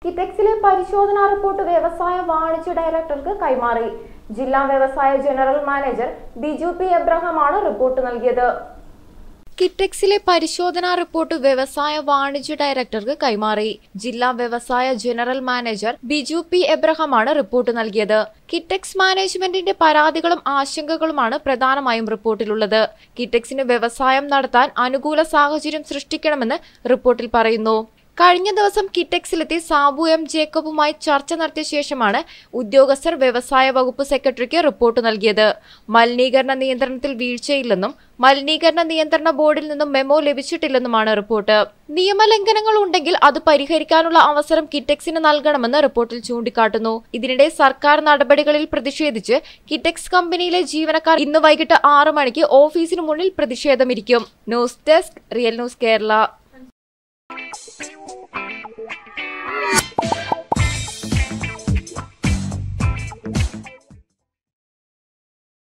കിറ്റക്സിലെ പരിശോധനാ റിപ്പോർട്ട് വ്യവസായ വാണിജ്യ ഡയറക്ടർക്ക് കൈമാറി ജില്ലാ വ്യവസായ ജനറൽ മാനേജർ ബിജു പി എബ്രഹാമാണ് റിപ്പോർട്ട് നൽകിയത് കിറ്റക്സിലെ പരിശോധനാ റിപ്പോർട്ട് വ്യവസായ വാണിജ്യ ഡയറക്ടർക്ക് കൈമാറി ജില്ലാ വ്യവസായ ജനറൽ മാനേജർ ബിജു പി എബ്രഹാമാണ് റിപ്പോർട്ട് നൽകിയത് കിറ്റക്സ് മാനേജ്മെന്റിന്റെ പരാതികളും ആശങ്കകളുമാണ് പ്രധാനമായും റിപ്പോർട്ടിലുള്ളത് കിറ്റക്സിന് വ്യവസായം നടത്താൻ അനുകൂല സാഹചര്യം സൃഷ്ടിക്കണമെന്ന് റിപ്പോർട്ടിൽ പറയുന്നു കഴിഞ്ഞ ദിവസം കിറ്റക്സിലെത്തി സാബു എം ജേക്കബുമായി ചർച്ച നടത്തിയ ശേഷമാണ് ഉദ്യോഗസ്ഥർ വ്യവസായ വകുപ്പ് സെക്രട്ടറിക്ക് റിപ്പോർട്ട് നൽകിയത് മലിനീകരണ നിയന്ത്രണത്തിൽ വീഴ്ചയില്ലെന്നും മലിനീകരണ നിയന്ത്രണ ബോർഡിൽ നിന്നും മെമ്മോ ലഭിച്ചിട്ടില്ലെന്നുമാണ് റിപ്പോർട്ട് നിയമലംഘനങ്ങൾ ഉണ്ടെങ്കിൽ അത് പരിഹരിക്കാനുള്ള അവസരം കിറ്റക്സിന് നൽകണമെന്ന് റിപ്പോർട്ടിൽ ചൂണ്ടിക്കാട്ടുന്നു ഇതിനിടെ സർക്കാർ നടപടികളിൽ പ്രതിഷേധിച്ച് കിറ്റക്സ് കമ്പനിയിലെ ജീവനക്കാർ ഇന്ന് വൈകിട്ട് ആറു മണിക്ക് ഓഫീസിന് മുന്നിൽ പ്രതിഷേധമിരിക്കും news desk real news Kerala